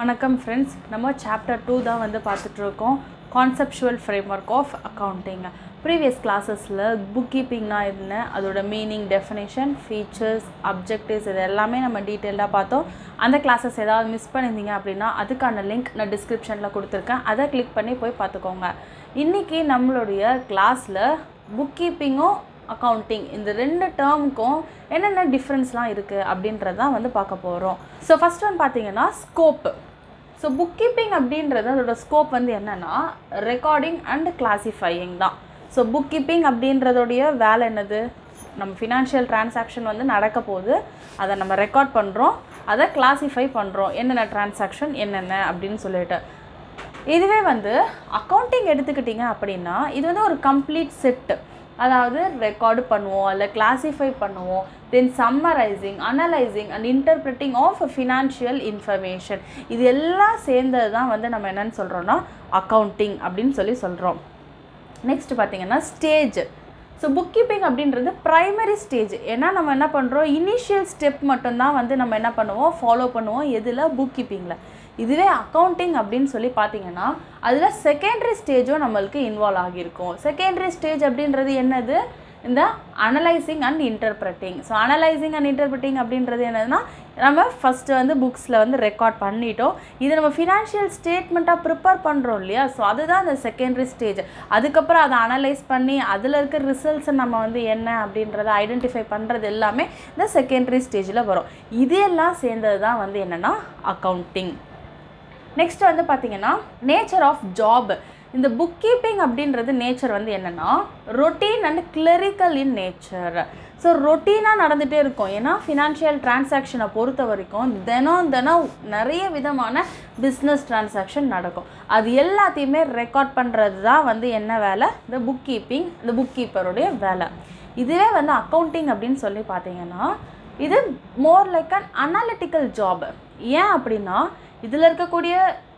வணக்கம் ஃப்ரெண்ட்ஸ் நம்ம chapter two தான் வந்து பார்த்துட்ருக்கோம் conceptual framework of accounting previous கிளாஸஸில் புக் கீப்பிங்னா என்ன அதோட மீனிங் டெஃபினேஷன் ஃபீச்சர்ஸ் அப்ஜெக்டிவ்ஸ் இது எல்லாமே நம்ம டீட்டெயில்டாக பார்த்தோம் அந்த கிளாஸஸ் ஏதாவது மிஸ் பண்ணியிருந்தீங்க அப்படின்னா அதுக்கான லிங்க் நான் டிஸ்கிரிப்ஷனில் கொடுத்துருக்கேன் அதை கிளிக் பண்ணி போய் பார்த்துக்கோங்க இன்றைக்கி நம்மளுடைய கிளாஸில் புக் கீப்பிங்கும் அக்கௌண்டிங் இந்த ரெண்டு டேர்முக்கும் என்னென்ன டிஃப்ரென்ஸ்லாம் இருக்குது அப்படின்றது தான் வந்து பார்க்க போகிறோம் ஸோ ஃபஸ்ட் ஒன் பார்த்தீங்கன்னா ஸ்கோப்பு ஸோ புக் கீப்பிங் அப்படின்றது அதோட ஸ்கோப் வந்து என்னென்னா ரெக்கார்டிங் அண்ட் கிளாசிஃபையிங் தான் ஸோ புக் கீப்பிங் அப்படின்றதோடைய வேலை என்னது நம்ம ஃபினான்ஷியல் டிரான்சாக்ஷன் வந்து நடக்க போகுது அதை நம்ம ரெக்கார்ட் பண்ணுறோம் அதை கிளாசிஃபை பண்ணுறோம் என்னென்ன டிரான்சாக்ஷன் என்னென்ன அப்படின்னு சொல்லிட்டு இதுவே வந்து அக்கௌண்டிங் எடுத்துக்கிட்டிங்க அப்படின்னா இது வந்து ஒரு கம்ப்ளீட் செட்டு அதாவது ரெக்கார்டு பண்ணுவோம் இல்லை கிளாசிஃபை பண்ணுவோம் then summarising analysing and interpreting of financial information இது எல்லாம் சேர்ந்தது தான் வந்து நம்ம என்னென்னு சொல்கிறோன்னா அக்கௌண்டிங் அப்படின்னு சொல்லி சொல்கிறோம் நெக்ஸ்ட் பார்த்தீங்கன்னா ஸ்டேஜ் ஸோ புக் கீப்பிங் அப்படின்றது ப்ரைமரி ஸ்டேஜ் ஏன்னா நம்ம என்ன பண்ணுறோம் இனிஷியல் ஸ்டெப் மட்டும்தான் வந்து நம்ம என்ன பண்ணுவோம் ஃபாலோ பண்ணுவோம் எதில் புக் கீப்பிங்கில் இதுவே அக்கௌண்டிங் அப்படின்னு சொல்லி பார்த்தீங்கன்னா அதில் செகண்டரி ஸ்டேஜும் நம்மளுக்கு இன்வால்வ் ஆகியிருக்கும் செகண்டரி ஸ்டேஜ் அப்படின்றது என்னது இந்த analysing and interpreting so analysing and interpreting அப்படின்றது என்னதுன்னா நம்ம ஃபஸ்ட்டு வந்து புக்ஸில் வந்து ரெக்கார்ட் பண்ணிட்டோம் இது நம்ம ஃபினான்ஷியல் ஸ்டேட்மெண்ட்டாக ப்ரிப்பேர் பண்ணுறோம் இல்லையா ஸோ அதுதான் அந்த செகண்டரி ஸ்டேஜ் அதுக்கப்புறம் அதை அனலைஸ் பண்ணி அதில் இருக்க ரிசல்ட்ஸை நம்ம வந்து என்ன அப்படின்றத ஐடென்டிஃபை பண்ணுறது எல்லாமே இந்த செகண்டரி ஸ்டேஜில் வரும் இது எல்லாம் சேர்ந்தது தான் வந்து என்னென்னா அக்கௌண்டிங் நெக்ஸ்ட் வந்து பார்த்தீங்கன்னா நேச்சர் ஆஃப் ஜாப் இந்த புக் கீப்பிங் அப்படின்றது நேச்சர் வந்து என்னென்னா routine and clerical in nature so ரொட்டீனாக நடந்துகிட்டே இருக்கும் ஏன்னா ஃபினான்ஷியல் டிரான்சாக்ஷனை பொறுத்த வரைக்கும் தினம் தினம் நிறைய விதமான பிஸ்னஸ் டிரான்சாக்ஷன் நடக்கும் அது எல்லாத்தையுமே ரெக்கார்ட் பண்ணுறது தான் வந்து என்ன வேலை இந்த புக் கீப்பிங் இந்த புக் கீப்பருடைய வேலை இதுவே வந்து அக்கௌண்டிங் அப்படின்னு சொல்லி பார்த்தீங்கன்னா இது more like an analytical job ஏன் அப்படின்னா இதில் இருக்கக்கூடிய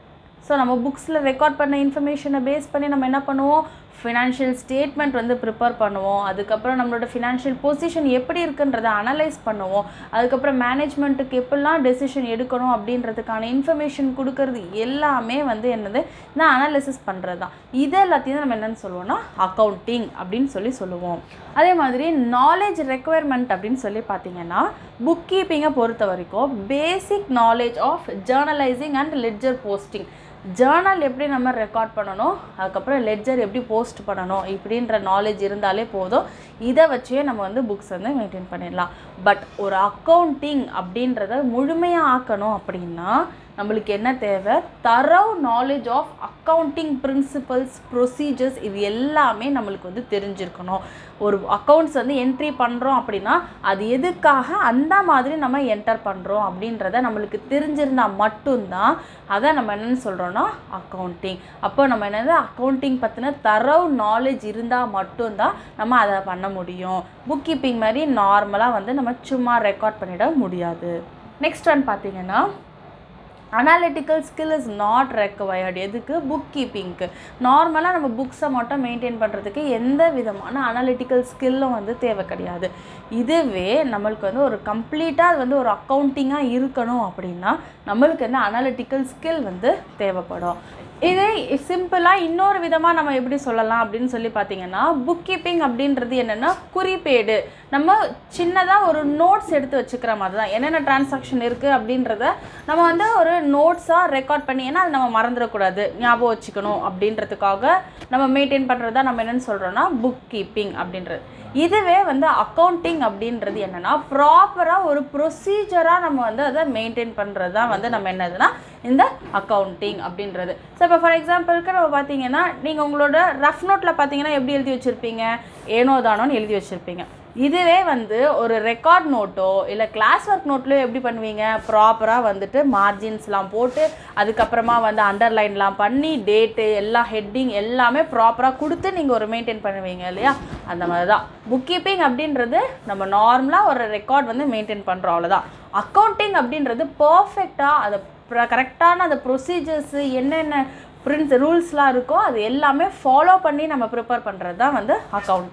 ஸோ நம்ம புக்ஸில் ரெக்கார்ட் பண்ண இன்ஃபர்மேஷனை பேஸ் பண்ணி நம்ம என்ன பண்ணுவோம் ஃபினான்ஷியல் ஸ்டேட்மெண்ட் வந்து ப்ரிப்பேர் பண்ணுவோம் அதுக்கப்புறம் நம்மளோட ஃபினான்ஷியல் பொசிஷன் எப்படி இருக்குன்றதை அனலைஸ் பண்ணுவோம் அதுக்கப்புறம் மேனேஜ்மெண்ட்டுக்கு எப்படிலாம் டெசிஷன் எடுக்கணும் அப்படின்றதுக்கான இன்ஃபர்மேஷன் கொடுக்கறது எல்லாமே வந்து என்னது இந்த அனாலிசிஸ் பண்ணுறது தான் இது எல்லாத்தையும் நம்ம என்னென்னு சொல்லுவோம்னா அக்கௌண்டிங் அப்படின்னு சொல்லி சொல்லுவோம் அதே மாதிரி நாலேஜ் ரெக்குயர்மெண்ட் அப்படின்னு சொல்லி பார்த்தீங்கன்னா புக் கீப்பிங்கை பொறுத்த வரைக்கும் basic knowledge of journalising and ledger posting journal எப்படி நம்ம ரெக்கார்ட் பண்ணணும் அதுக்கப்புறம் லெட்ஜர் எப்படி போஸ்ட் பண்ணணும் இப்படின்ற நாலேஜ் இருந்தாலே போதும் இதை வச்சே நம்ம வந்து புக்ஸ் வந்து மெயின்டைன் பண்ணிடலாம் பட் ஒரு அக்கௌண்டிங் அப்படின்றத முழுமையாக ஆக்கணும் அப்படின்னா நம்மளுக்கு என்ன தேவை thorough knowledge of accounting principles procedures இது எல்லாமே நம்மளுக்கு வந்து தெரிஞ்சிருக்கணும் ஒரு அக்கௌண்ட்ஸ் வந்து என்ட்ரி பண்ணுறோம் அப்படின்னா அது எதுக்காக அந்த மாதிரி நம்ம என்டர் பண்ணுறோம் அப்படின்றத நம்மளுக்கு தெரிஞ்சிருந்தால் மட்டும்தான் அதை நம்ம என்னென்னு சொல்கிறோன்னா அக்கௌண்டிங் அப்போ நம்ம என்னது அக்கௌண்டிங் பற்றின தரவ் நாலேஜ் இருந்தால் மட்டும்தான் நம்ம அதை பண்ண முடியும் புக் கீப்பிங் மாதிரி நார்மலாக வந்து நம்ம சும்மா ரெக்கார்ட் பண்ணிட முடியாது நெக்ஸ்ட் ஒன் பார்த்தீங்கன்னா analytical skill is not required எதுக்கு புக் கீப்பிங்க்கு நார்மலாக நம்ம புக்ஸை மட்டும் மெயின்டைன் பண்ணுறதுக்கு எந்த விதமான அனாலிட்டிக்கல் ஸ்கில்லும் வந்து தேவை கிடையாது இதுவே நம்மளுக்கு வந்து ஒரு கம்ப்ளீட்டாக அது வந்து ஒரு அக்கௌண்டிங்காக இருக்கணும் அப்படின்னா நம்மளுக்கு வந்து அனாலிட்டிக்கல் ஸ்கில் வந்து தேவைப்படும் இதே சிம்பிளாக இன்னொரு விதமாக நம்ம எப்படி சொல்லலாம் அப்படின்னு சொல்லி பார்த்தீங்கன்னா புக் கீப்பிங் அப்படின்றது என்னென்னா குறிப்பேடு நம்ம சின்னதாக ஒரு நோட்ஸ் எடுத்து வச்சுக்கிற மாதிரி தான் என்னென்ன டிரான்சாக்ஷன் இருக்குது அப்படின்றத நம்ம வந்து ஒரு நோட்ஸாக ரெக்கார்ட் பண்ணி ஏன்னா அது நம்ம மறந்துடக்கூடாது ஞாபகம் வச்சுக்கணும் அப்படின்றதுக்காக நம்ம மெயின்டைன் பண்ணுறதா நம்ம என்னென்னு சொல்கிறோன்னா புக் கீப்பிங் அப்படின்றது இதுவே வந்து அக்கௌண்டிங் அப்படின்றது என்னென்னா ப்ராப்பராக ஒரு ப்ரொசீஜராக நம்ம வந்து அதை மெயின்டைன் பண்ணுறது தான் வந்து நம்ம என்னதுன்னா இந்த அக்கௌண்டிங் அப்படின்றது ஸோ இப்போ ஃபார் எக்ஸாம்பிளுக்கு நம்ம பார்த்தீங்கன்னா நீங்கள் உங்களோட ரஃப் நோட்டில் பார்த்தீங்கன்னா எப்படி எழுதி வச்சுருப்பீங்க ஏனோ தானோன்னு எழுதி வச்சுருப்பீங்க இதுவே வந்து ஒரு ரெக்கார்ட் நோட்டோ இல்லை கிளாஸ் ஒர்க் நோட்லையோ எப்படி பண்ணுவீங்க ப்ராப்பராக வந்துட்டு மார்ஜின்ஸ்லாம் போட்டு அதுக்கப்புறமா வந்து அண்டர்லைன்லாம் பண்ணி டேட்டு எல்லா ஹெட்டிங் எல்லாமே ப்ராப்பராக கொடுத்து நீங்கள் ஒரு மெயின்டைன் பண்ணுவீங்க இல்லையா அந்த மாதிரி தான் புக் கீப்பிங் அப்படின்றது நம்ம நார்மலாக ஒரு ரெக்கார்ட் வந்து மெயின்டைன் பண்ணுறோம் அவ்வளோதான் அக்கௌண்டிங் அப்படின்றது பர்ஃபெக்டாக அதை கரெக்டான அந்த ப்ரொசீஜர்ஸு என்னென்ன பிரின்ஸ் ரூல்ஸ்லாம் இருக்கோ அது எல்லாமே ஃபாலோ பண்ணி நம்ம ப்ரிப்பேர் பண்ணுறது தான் வந்து அக்கௌண்டிங்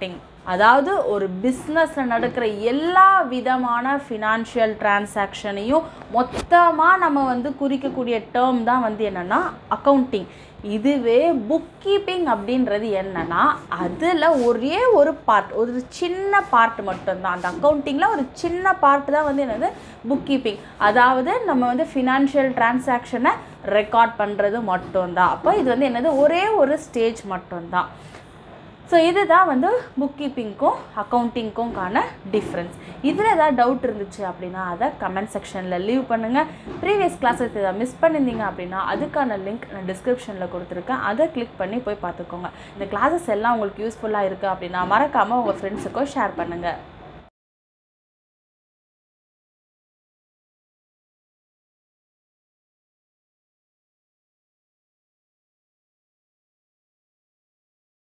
அதாவது ஒரு பிஸ்னஸில் நடக்கிற எல்லா விதமான ஃபினான்ஷியல் டிரான்சாக்ஷனையும் மொத்தமாக நம்ம வந்து குறிக்கக்கூடிய டேர்ம் தான் வந்து என்னென்னா அக்கௌண்டிங் இதுவே புக் கீப்பிங் அப்படின்றது என்னன்னா அதில் ஒரே ஒரு பார்ட் ஒரு சின்ன பார்ட் மட்டும்தான் அந்த அக்கௌண்டிங்கில் ஒரு சின்ன பார்ட் தான் வந்து என்னது புக் கீப்பிங் அதாவது நம்ம வந்து ஃபினான்ஷியல் டிரான்சாக்ஷனை ரெக்கார்ட் பண்ணுறது மட்டும்தான் அப்போ இது வந்து என்னது ஒரே ஒரு ஸ்டேஜ் மட்டும்தான் ஸோ இதுதான் வந்து புக் கீப்பிங்க்கும் அக்கௌண்டிங்க்கும்கான டிஃப்ரென்ஸ் இதில் ஏதாவது டவுட் இருந்துச்சு அப்படின்னா அதை கமெண்ட் செக்ஷனில் லீவ் பண்ணுங்கள் ப்ரீவியஸ் கிளாஸஸ் ஏதாவது மிஸ் பண்ணியிருந்தீங்க அப்படின்னா அதுக்கான லிங்க் நான் டிஸ்கிரிப்ஷனில் கொடுத்துருக்கேன் அதை கிளிக் பண்ணி போய் பார்த்துக்கோங்க இந்த கிளாஸஸ் எல்லாம் உங்களுக்கு யூஸ்ஃபுல்லாக இருக்குது அப்படின்னா மறக்காமல் உங்கள் ஃப்ரெண்ட்ஸுக்கும் ஷேர் பண்ணுங்கள்